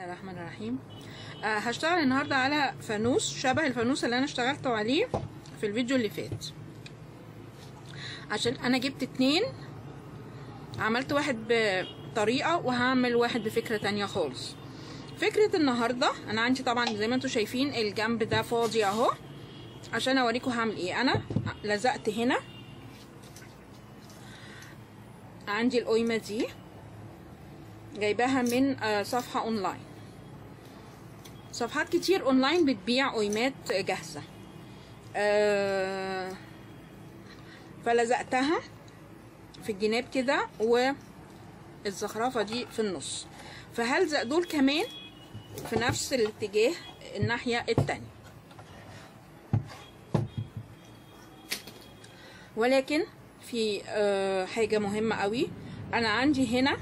الله الرحمن الرحيم آه هشتغل النهارده على فانوس شبه الفانوس اللي انا اشتغلت عليه في الفيديو اللي فات عشان انا جبت اتنين عملت واحد بطريقة وهعمل واحد بفكرة تانية خالص فكرة النهاردة انا عندي طبعا زي ما انتم شايفين الجنب ده فاضي اهو عشان اوريكم هعمل ايه انا لزقت هنا عندي القيمة دي جايباها من صفحة اونلاين صفحات كتير اونلاين بتبيع قيمات جاهزة أه فلزقتها في الجناب كده والزخرفة دي في النص فهلزق دول كمان في نفس الاتجاه الناحية التانية ولكن في أه حاجة مهمة قوي انا عندي هنا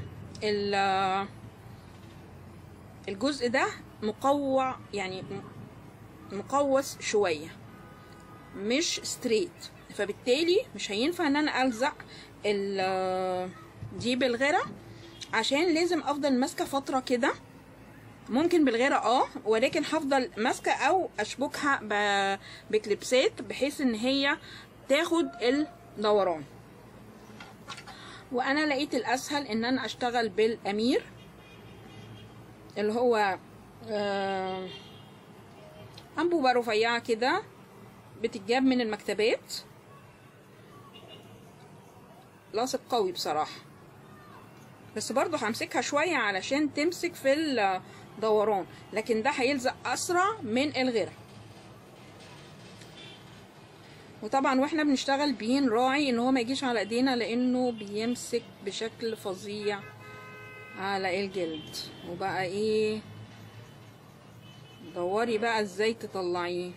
الجزء ده مقوع يعني مقوس شوية مش ستريت فبالتالي مش هينفع ان انا الزق دي بالغيرة عشان لازم افضل ماسكة فترة كده ممكن بالغيرة اه ولكن هفضل ماسكة او اشبكها بكليبسات بحيث ان هي تاخد الدوران وانا لقيت الاسهل ان انا اشتغل بالامير اللي هو آه انبوبة رفيعة كده بتتجاب من المكتبات لاصق قوي بصراحة بس برضو همسكها شوية علشان تمسك في الدوران لكن ده هيلزق اسرع من الغيره وطبعا واحنا بنشتغل بيه نراعي ان هو ما يجيش على ايدينا لانه بيمسك بشكل فظيع على الجلد وبقى ايه دوري بقى ازاي تطلعيه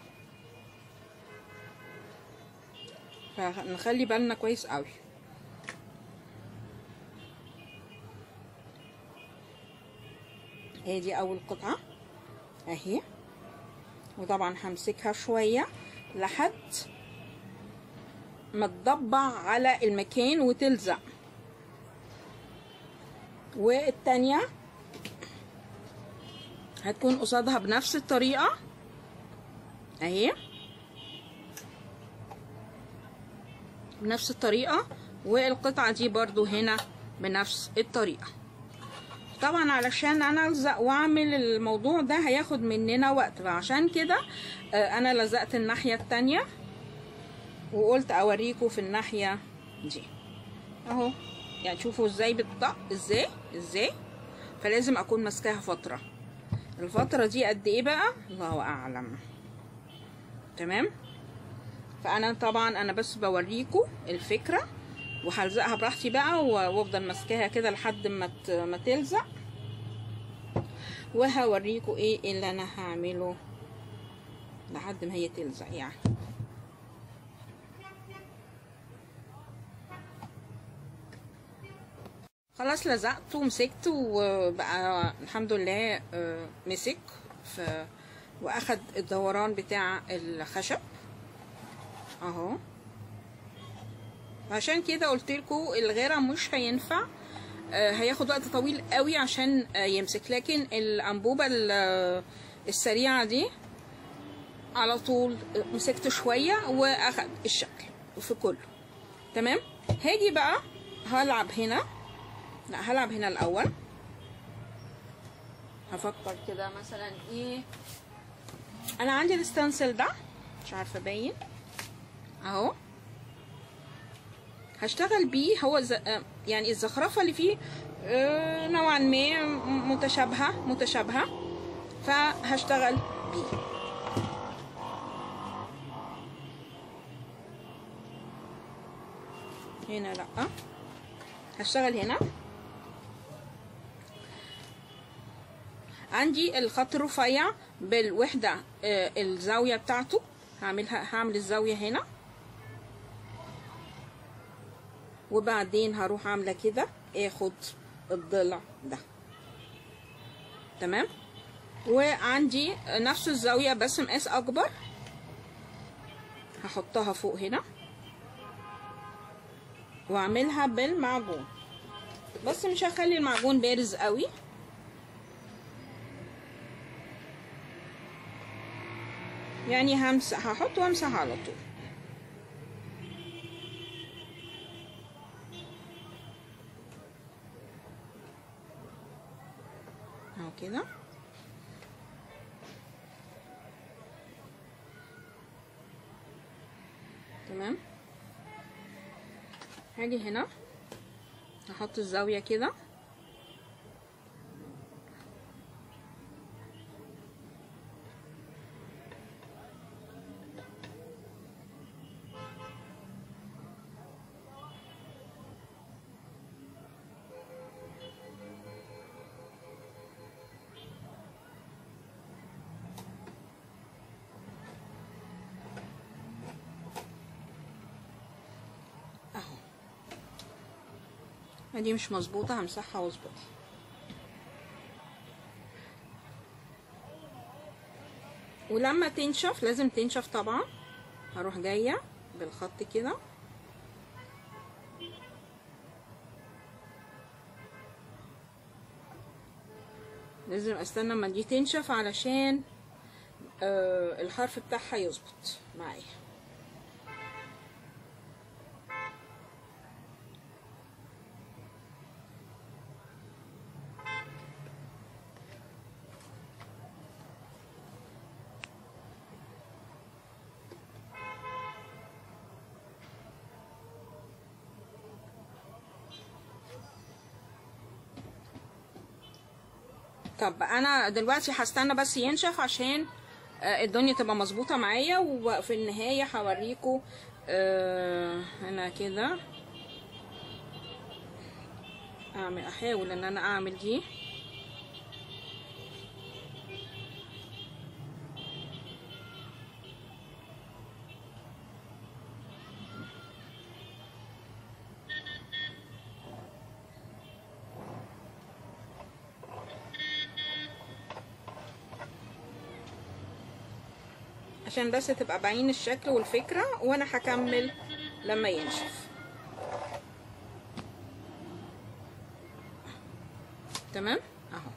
فنخلي بالنا كويس قوي هي دي اول قطعه اهي وطبعا همسكها شويه لحد ما تضبع على المكان وتلزق والتانية هتكون قصادها بنفس الطريقة اهي بنفس الطريقة والقطعة دي برضو هنا بنفس الطريقة طبعا علشان انا الزق واعمل الموضوع ده هياخد مننا وقت فعشان كده انا لزقت الناحية التانية وقلت اوريكم في الناحية دي اهو يعني شوفوا ازاي بتطق ازاي ازاي فلازم اكون ماسكاها فترة الفترة دي قد ايه بقى الله اعلم تمام فانا طبعا انا بس بوريكم الفكرة وهلزقها براحتي بقى وافضل ماسكاها كده لحد ما ما تلزق وهوريكم ايه اللي انا هعمله لحد ما هي تلزق يعني خلاص لزقت ومسكت وبقى الحمد لله مسك ف واخد الدوران بتاع الخشب اهو عشان كده قلت لكم الغيره مش هينفع آه هياخد وقت طويل قوي عشان آه يمسك لكن الانبوبه السريعه دي على طول مسكت شويه واخد الشكل في كله تمام هاجي بقى هلعب هنا لا هلعب هنا الاول هفكر كده مثلا ايه انا عندي الستانسل ده مش عارفه باين اهو هشتغل بيه هو ز... يعني الزخرفة اللي فيه نوعا ما متشابهة متشابهة فهشتغل بيه هنا لا هشتغل هنا عندي الخط الرفيع بالوحدة الزاوية بتاعته هعملها هعمل الزاوية هنا وبعدين هروح عامله كده اخد الضلع ده تمام وعندي نفس الزاويه بس مقاس اكبر هحطها فوق هنا واعملها بالمعجون بس مش هخلي المعجون بارز قوي يعني همسح هحط وامسح على طول اهو كده تمام هاجي هنا هحط الزاوية كده اهو دي مش مظبوطة همسحها واظبطها ولما تنشف لازم تنشف طبعا هروح جاية بالخط كده لازم استنى لما دي تنشف علشان آه الحرف بتاعها يظبط معايا طب انا دلوقتي هستنى بس ينشف عشان آه، الدنيا تبقى مظبوطه معايا وفي النهايه هوريكم آه، هنا كده اعمل احاول ان انا اعمل دي عشان بس تبقى باين الشكل والفكرة وانا هكمل لما ينشف تمام اهو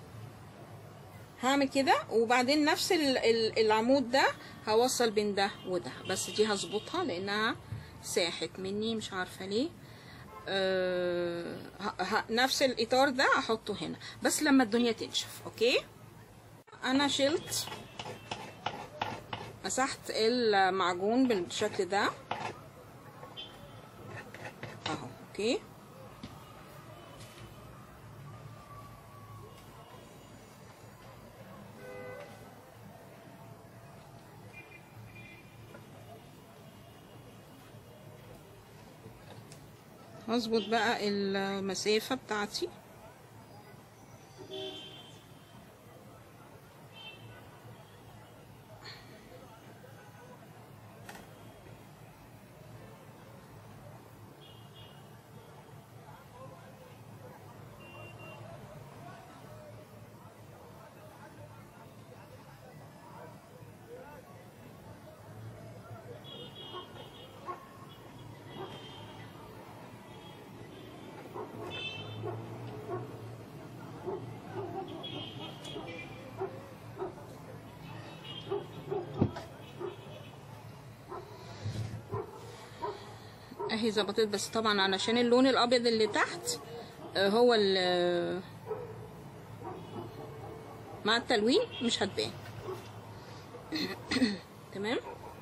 هعمل كده وبعدين نفس ال- ال- العمود ده هوصل بين ده وده بس دي هظبطها لانها ساحت مني مش عارفة ليه أه ه- ه- نفس الاطار ده احطه هنا بس لما الدنيا تنشف اوكي انا شلت مسحت المعجون بالشكل ده اهو اوكي هظبط بقى المسافة بتاعتي اهي ظبطت بس طبعا علشان اللون الابيض اللي تحت آه، هو ال مع التلوين مش هتبان تمام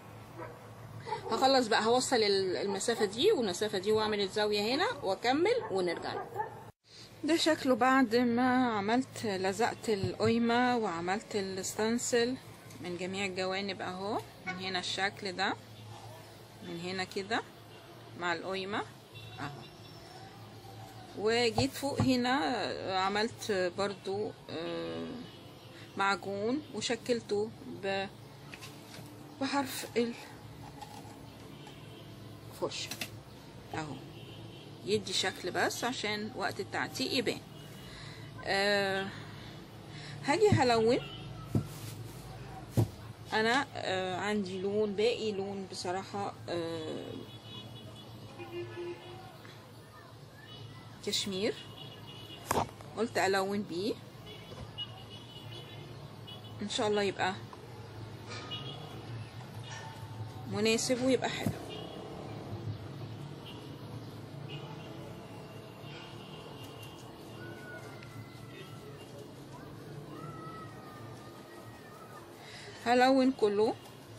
هخلص بقى هوصل ال- المسافة دي والمسافة دي واعمل الزاوية هنا واكمل ونرجع له. ده شكله بعد ما عملت لزقت القيمة وعملت الستنسل من جميع الجوانب اهو من هنا الشكل ده من هنا كده مع القيمة اهو وجيت فوق هنا عملت برضو آه، معجون وشكلته ب- بحرف الفرشة اهو يدي شكل بس عشان وقت التعتيق يبان أه هاجي هلون انا أه عندي لون باقي لون بصراحة أه كشمير قلت الون بيه ان شاء الله يبقى مناسب ويبقى حلو هلون كله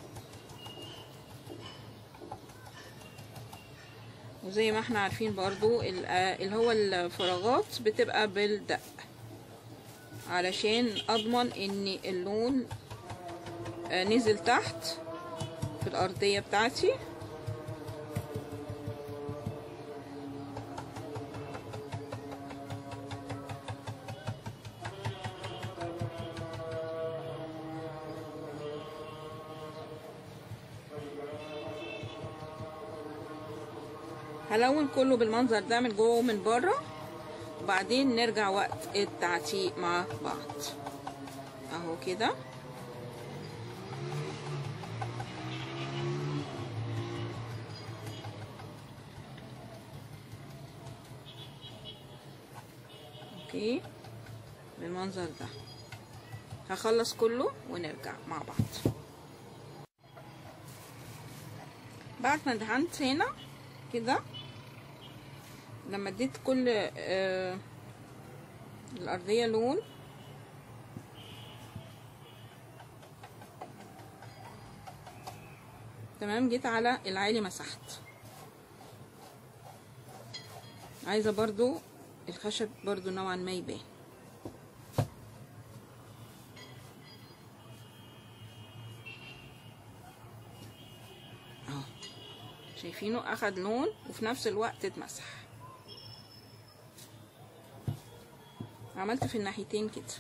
وزي ما احنا عارفين برضو ال- آه اللي هو الفراغات بتبقى بالدق علشان اضمن ان اللون آه نزل تحت في الارضية بتاعتي هلون كله بالمنظر ده من جوه ومن بره وبعدين نرجع وقت التعتيق مع بعض اهو كده اوكي بالمنظر ده هخلص كله ونرجع مع بعض بعد ما دهنت هنا كده لما اديت كل آه الارضيه لون تمام جيت على العالي مسحت عايزه برضو الخشب برضو نوعا ما يبان اهو شايفينه اخد لون وفي نفس الوقت اتمسح عملت في الناحيتين كده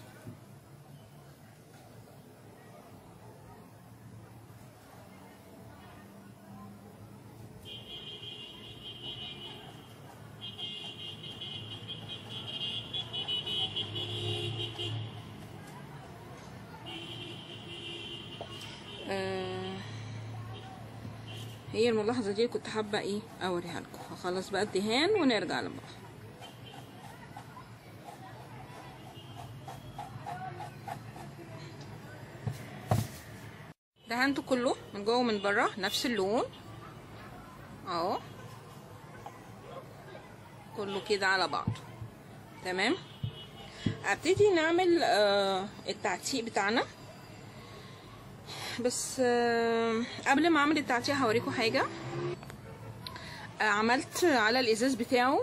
آه هي الملاحظة دي كنت حابة ايه اوريها لكم هخلص بقى الدهان ونرجع لبعض دهنته كله من جوه ومن بره نفس اللون اهو كله كده على بعضه تمام ابتدي نعمل آه التعتيق بتاعنا بس آه قبل ما اعمل التعتيق هوريكم حاجه آه عملت على الازاز بتاعه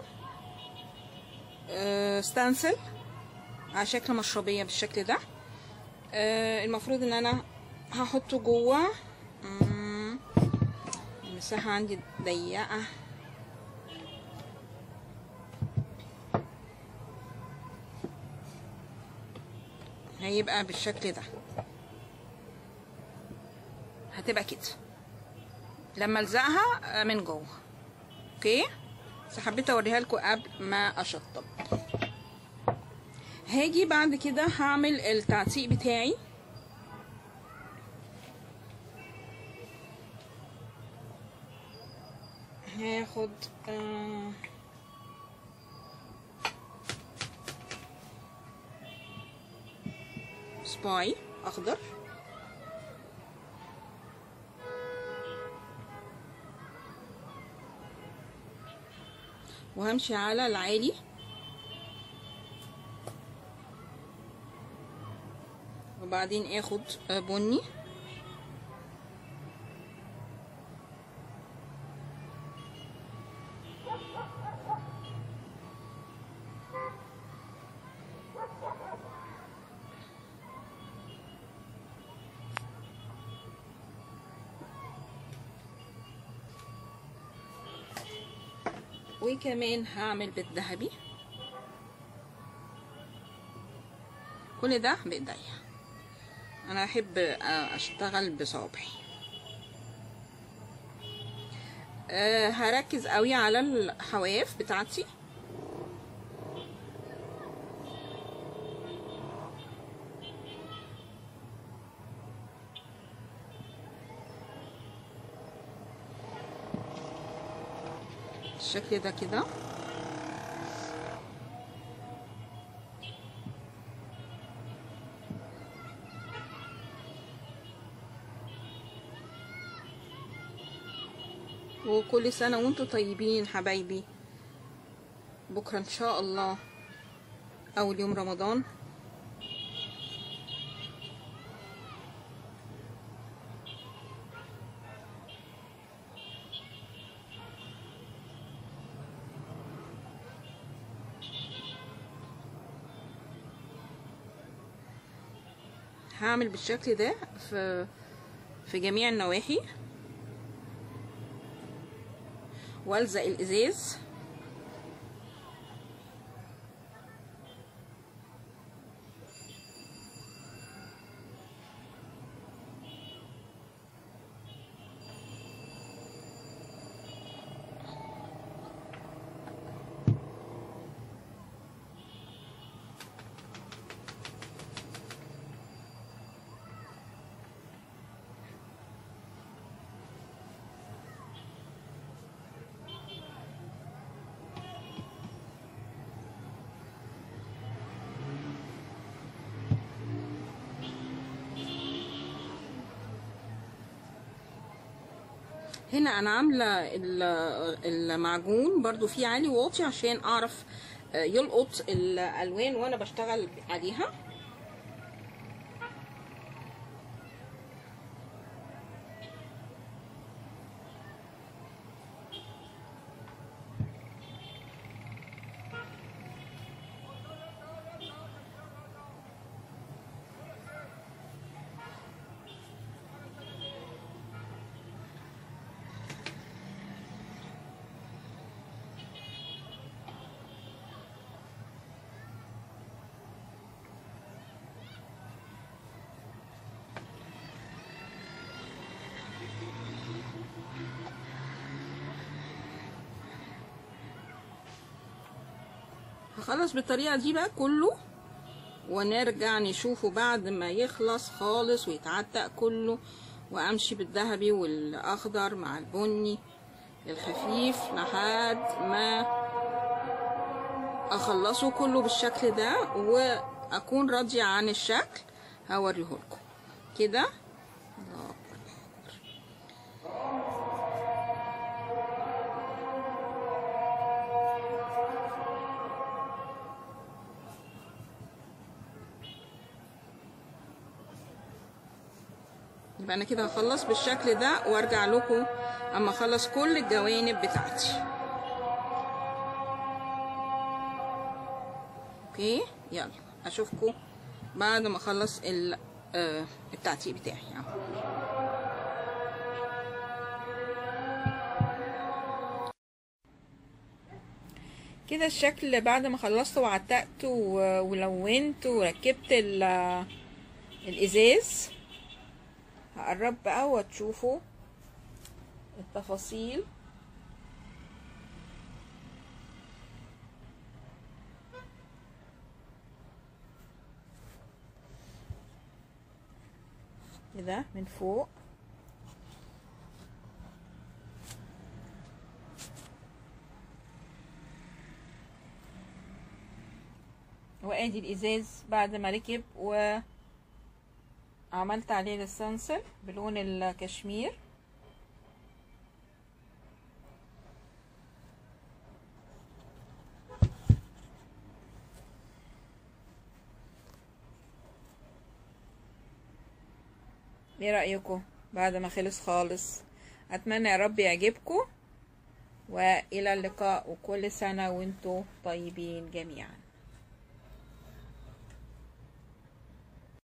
آه ستانسل على شكل مشربيه بالشكل ده آه المفروض ان انا هحطه جوه مم، المساحه عندي ضيقه هيبقى بالشكل ده هتبقى كده لما الزقها من جوه اوكي بس حبيت اوريها لكم قبل ما اشطب هاجي بعد كده هعمل التعتيق بتاعي هاخد آه سباي اخضر وهمشي على العالي وبعدين اخد آه، بني وكمان هعمل بالذهبي كل ده بايديا انا احب اشتغل بصوابعي أه هركز قوي على الحواف بتاعتي الشكل ده كده وكل سنة وانتم طيبين حبايبي بكرة ان شاء الله اول يوم رمضان هعمل بالشكل ده في في جميع النواحي والزق الازاز هنا انا عامله ال- المعجون برضو فيه عالي واطي عشان اعرف آه، يلقط الالوان وانا بشتغل عليها هخلص بالطريقه دي بقى كله ونرجع نشوفه بعد ما يخلص خالص ويتعتق كله وامشي بالذهبي والاخضر مع البني الخفيف لحد ما اخلصه كله بالشكل ده واكون راضيه عن الشكل هوريهولكم كده الله أكبر. يبقى انا كده هخلص بالشكل ده وارجع لكم اما اخلص كل الجوانب بتاعتي اوكي يلا اشوفكم بعد ما اخلص ال آه، التعتيق بتاعي يعني. كده الشكل بعد ما خلصت وعتقت و- ولونت وركبت ال- الازاز هقرب بقى وتشوفوا التفاصيل كده من فوق وادي الازاز بعد ما ركب وعملت عليه السنسل بلون الكشمير ايه رأيكم بعد ما خلص خالص اتمنى يا رب يعجبكم والى اللقاء وكل سنة وانتم طيبين جميعا